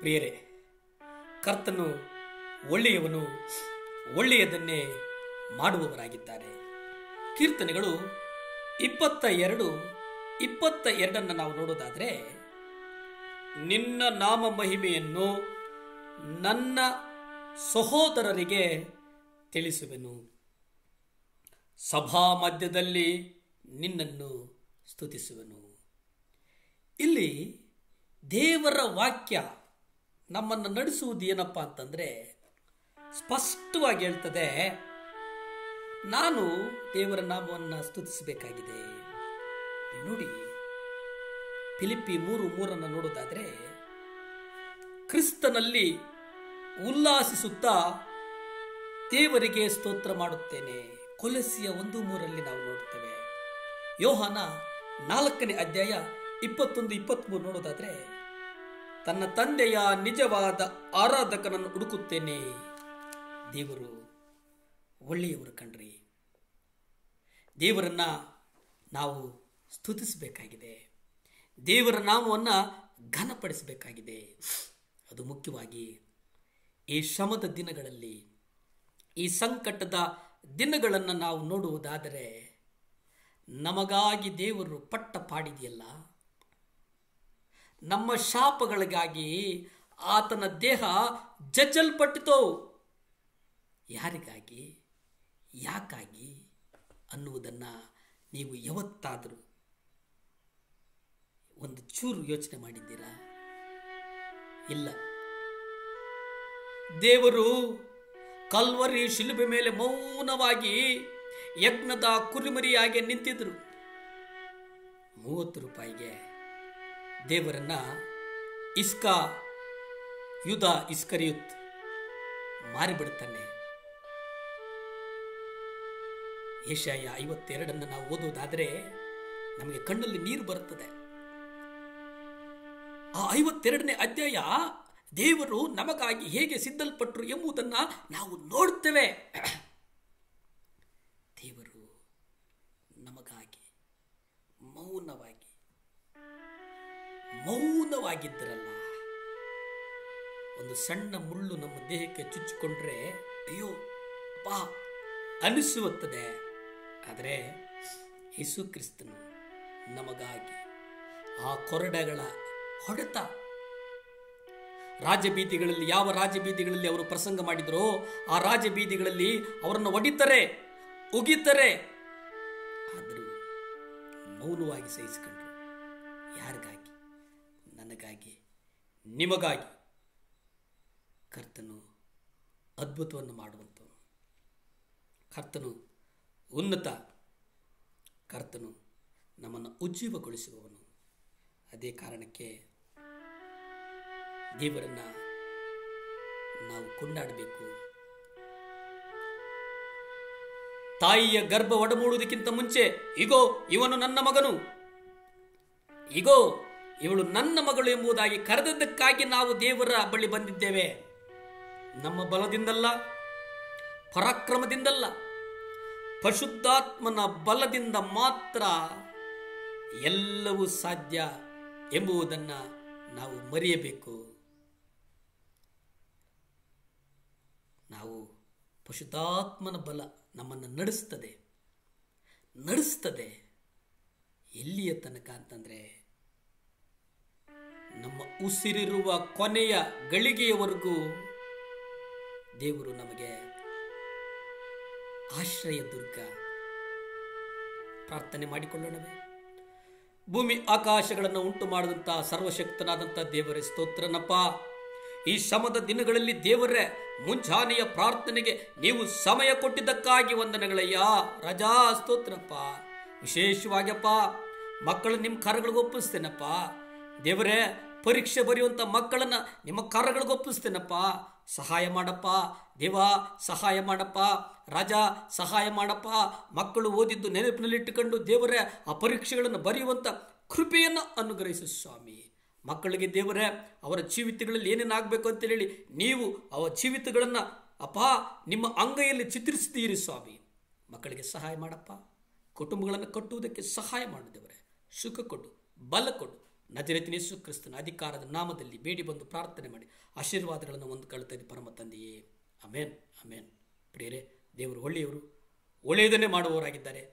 ಪ್ರಿಯರೇ ಕರ್ತನು ಒಳ್ಳೆಯವನು ಒಳ್ಳೆಯದನ್ನೇ ಮಾಡುವವರಾಗಿದ್ದಾರೆ ಕೀರ್ತನೆಗಳು ಇಪ್ಪತ್ತ ಎರಡು ಇಪ್ಪತ್ತ ಎರಡನ್ನು ನಾವು ನೋಡೋದಾದರೆ ನಿನ್ನ ನಾಮ ಮಹಿಮೆಯನ್ನು ನನ್ನ ಸಹೋದರರಿಗೆ ತಿಳಿಸುವೆನು ಸಭಾ ಮಧ್ಯದಲ್ಲಿ ನಿನ್ನನ್ನು ಸ್ತುತಿಸುವೆನು ಇಲ್ಲಿ ದೇವರ ವಾಕ್ಯ ನಮ್ಮನ್ನು ನಡೆಸುವುದು ಏನಪ್ಪ ಅಂತಂದ್ರೆ ಸ್ಪಷ್ಟವಾಗಿ ಹೇಳ್ತದೆ ನಾನು ದೇವರ ನಾಮವನ್ನು ಸ್ತುತಿಸಬೇಕಾಗಿದೆ ನೋಡಿ ಫಿಲಿಪಿ ಮೂರು ಮೂರನ್ನು ನೋಡೋದಾದ್ರೆ ಕ್ರಿಸ್ತನಲ್ಲಿ ಉಲ್ಲಾಸಿಸುತ್ತಾ ದೇವರಿಗೆ ಸ್ತೋತ್ರ ಮಾಡುತ್ತೇನೆ ಕೊಲಸಿಯ ಒಂದು ಮೂರಲ್ಲಿ ನಾವು ನೋಡ್ತೇವೆ ಯೋಹಾನ ನಾಲ್ಕನೇ ಅಧ್ಯಾಯ ಇಪ್ಪತ್ತೊಂದು ಇಪ್ಪತ್ಮೂರು ನೋಡೋದಾದ್ರೆ ತನ್ನ ತಂದೆಯ ನಿಜವಾದ ಆರಾಧಕನನ್ನು ಹುಡುಕುತ್ತೇನೆ ದೇವರು ಒಳ್ಳೆಯವರು ಕಣ್ರಿ ದೇವರನ್ನ ನಾವು ಸ್ತುತಿಸಬೇಕಾಗಿದೆ ದೇವರ ನಾಮವನ್ನು ಘನಪಡಿಸಬೇಕಾಗಿದೆ ಅದು ಮುಖ್ಯವಾಗಿ ಈ ಶ್ರಮದ ದಿನಗಳಲ್ಲಿ ಈ ಸಂಕಟದ ದಿನಗಳನ್ನು ನಾವು ನೋಡುವುದಾದರೆ ನಮಗಾಗಿ ದೇವರು ಪಟ್ಟ ಪಾಡಿದೆಯಲ್ಲ ನಮ್ಮ ಶಾಪಗಳಿಗಾಗಿ ಆತನ ದೇಹ ಜಜ್ಜಲ್ಪಟ್ಟಿತೋ ಯಾರಿಗಾಗಿ ಯಾಕಾಗಿ ಅನ್ನುವುದನ್ನು ನೀವು ಯಾವತ್ತಾದರೂ ಒಂದು ಚೂರು ಯೋಚನೆ ಮಾಡಿದ್ದೀರಾ ಇಲ್ಲ ದೇವರು ಕಲ್ವರಿ ಶಿಲುಬೆ ಮೇಲೆ ಮೌನವಾಗಿ ಯಜ್ಞದ ಕುರಿಮರಿಯಾಗಿ ನಿಂತಿದ್ರು ಮೂವತ್ತು ರೂಪಾಯಿಗೆ ದೇವರನ್ನ ಇಸ್ಕಾ ಯುಧ ಇಸ್ಕರಿಯುತ್ ಮಾರಿಬಿಡ್ತಾನೆ ಏಷಾಯ ಐವತ್ತೆರಡನ್ನು ನಾವು ಓದುವುದಾದರೆ ನಮಗೆ ಕಣ್ಣಲ್ಲಿ ನೀರು ಬರುತ್ತದೆ ಆ ಐವತ್ತೆರಡನೇ ಅಧ್ಯಾಯ ದೇವರು ನಮಗಾಗಿ ಹೇಗೆ ಸಿದ್ಧಲ್ಪಟ್ಟರು ಎಂಬುದನ್ನು ನಾವು ನೋಡ್ತೇವೆ ದೇವರು ನಮಗಾಗಿ ಮೌನವಾಗಿ ಮೌನವಾಗಿದ್ದರಲ್ಲ ಒಂದು ಸಣ್ಣ ಮುಳ್ಳು ನಮ್ಮ ದೇಹಕ್ಕೆ ಚುಚ್ಚಿಕೊಂಡ್ರೆ ಅಯ್ಯೋ ಪಾ ಅನಿಸುತ್ತದೆ ಆದರೆ ಯೇಸು ಕ್ರಿಸ್ತನು ನಮಗಾಗಿ ಆ ಕೊರಡೆಗಳ ಹೊಡೆತ ರಾಜಬೀದಿಗಳಲ್ಲಿ ಯಾವ ರಾಜಬೀದಿಗಳಲ್ಲಿ ಅವರು ಪ್ರಸಂಗ ಮಾಡಿದರೋ ಆ ರಾಜಬೀದಿಗಳಲ್ಲಿ ಅವರನ್ನು ಒಡಿತಾರೆ ಉಗಿತಾರೆ ಆದರೂ ಮೌನವಾಗಿ ಸಹಿಸಿಕೊಂಡ್ರು ಯಾರಿಗಾಗಿ ನನಗಾಗಿ ನಿಮಗಾಗಿ ಕರ್ತನು ಅದ್ಭುತವನ್ನು ಮಾಡುವಂಥವನು ಕರ್ತನು ಉನ್ನತ ಕರ್ತನು ನಮ್ಮನ್ನು ಉಜ್ಜೀವಗೊಳಿಸುವವನು ಅದೇ ಕಾರಣಕ್ಕೆ ದೇವರನ್ನ ನಾವು ಕೊಂಡಾಡಬೇಕು ತಾಯಿಯ ಗರ್ಭ ಒಡಮೂಡುವುದಕ್ಕಿಂತ ಮುಂಚೆ ಇಗೋ ಇವನು ನನ್ನ ಮಗನು ಇಗೋ ಇವಳು ನನ್ನ ಮಗಳು ಎಂಬುದಾಗಿ ಕರೆದದ್ದಕ್ಕಾಗಿ ನಾವು ದೇವರ ಬಳಿ ಬಂದಿದ್ದೇವೆ ನಮ್ಮ ಬಲದಿಂದಲ್ಲ ಪರಾಕ್ರಮದಿಂದಲ್ಲ ಪಶುದ್ಧಾತ್ಮನ ಬಲದಿಂದ ಮಾತ್ರ ಎಲ್ಲವೂ ಸಾಧ್ಯ ಎಂಬುದನ್ನು ನಾವು ಮರೆಯಬೇಕು ನಾವು ಪಶುಧಾತ್ಮನ ಬಲ ನಮ್ಮನ್ನು ನಡೆಸ್ತದೆ ನಡೆಸ್ತದೆ ಎಲ್ಲಿಯ ತನಕ ಅಂತಂದರೆ ನಮ್ಮ ಉಸಿರಿರುವ ಕೊನೆಯ ಗಳಿಗೆಯವರೆಗೂ ದೇವರು ನಮಗೆ ಆಶ್ರಯ ದುರ್ಗ ಪ್ರಾರ್ಥನೆ ಮಾಡಿಕೊಳ್ಳೋಣವೇ ಭೂಮಿ ಆಕಾಶಗಳನ್ನು ಉಂಟು ಮಾಡಿದಂಥ ಸರ್ವಶಕ್ತನಾದಂಥ ದೇವರೇ ಸ್ತೋತ್ರನಪ್ಪ ಈ ಶ್ರಮದ ದಿನಗಳಲ್ಲಿ ದೇವರೇ ಮುಂಜಾನೆಯ ಪ್ರಾರ್ಥನೆಗೆ ನೀವು ಸಮಯ ಕೊಟ್ಟಿದ್ದಕ್ಕಾಗಿ ವಂದನೆಗಳಯ್ಯ ರಜಾ ಸ್ತೋತ್ರಪ್ಪ ವಿಶೇಷವಾಗಿಯಪ್ಪ ಮಕ್ಕಳು ನಿಮ್ಮ ಕರಗಳಿಗೆ ಒಪ್ಪಿಸ್ತೇನಪ್ಪ ದೇವರೇ ಪರೀಕ್ಷೆ ಬರೆಯುವಂಥ ಮಕ್ಕಳನ್ನ ನಿಮ್ಮ ಕರಗಳಿಗೆ ಒಪ್ಪಿಸ್ತೇನಪ್ಪ ಸಹಾಯ ಮಾಡಪ್ಪ ದೇವ ಸಹಾಯ ಮಾಡಪ್ಪ ರಾಜ ಸಹಾಯ ಮಾಡಪ್ಪ ಮಕ್ಕಳು ಓದಿದ್ದು ನೆನಪಿನಲ್ಲಿಟ್ಟುಕೊಂಡು ದೇವರೇ ಆ ಪರೀಕ್ಷೆಗಳನ್ನು ಬರೆಯುವಂಥ ಕೃಪೆಯನ್ನು ಅನುಗ್ರಹಿಸು ಸ್ವಾಮಿ ಮಕ್ಕಳಿಗೆ ದೇವರೇ ಅವರ ಜೀವಿತಗಳಲ್ಲಿ ಏನೇನಾಗಬೇಕು ಅಂತ ಹೇಳಿ ನೀವು ಅವರ ಜೀವಿತಗಳನ್ನು ಅಪ್ಪ ನಿಮ್ಮ ಅಂಗೈಯಲ್ಲಿ ಚಿತ್ರಿಸಿದ್ದೀರಿ ಸ್ವಾಮಿ ಮಕ್ಕಳಿಗೆ ಸಹಾಯ ಮಾಡಪ್ಪ ಕುಟುಂಬಗಳನ್ನು ಕಟ್ಟುವುದಕ್ಕೆ ಸಹಾಯ ಮಾಡು ದೇವರೇ ಸುಖ ಕೊಡು ಬಲ ಕೊಡು ನಜರತಿನೇಸು ಕ್ರಿಸ್ತನ ಅಧಿಕಾರದ ನಾಮದಲ್ಲಿ ಬೇಡಿ ಬಂದು ಪ್ರಾರ್ಥನೆ ಮಾಡಿ ಆಶೀರ್ವಾದಗಳನ್ನು ಒಂದು ಕಳ್ತದೆ ಪರಮ ತಂದೆಯೇ ಅಮೇನ್ ಅಮೇನ್ ಪ್ರಿಯರೇ ದೇವರು ಒಳ್ಳೆಯವರು ಒಳ್ಳೆಯದನ್ನೇ ಮಾಡುವವರಾಗಿದ್ದಾರೆ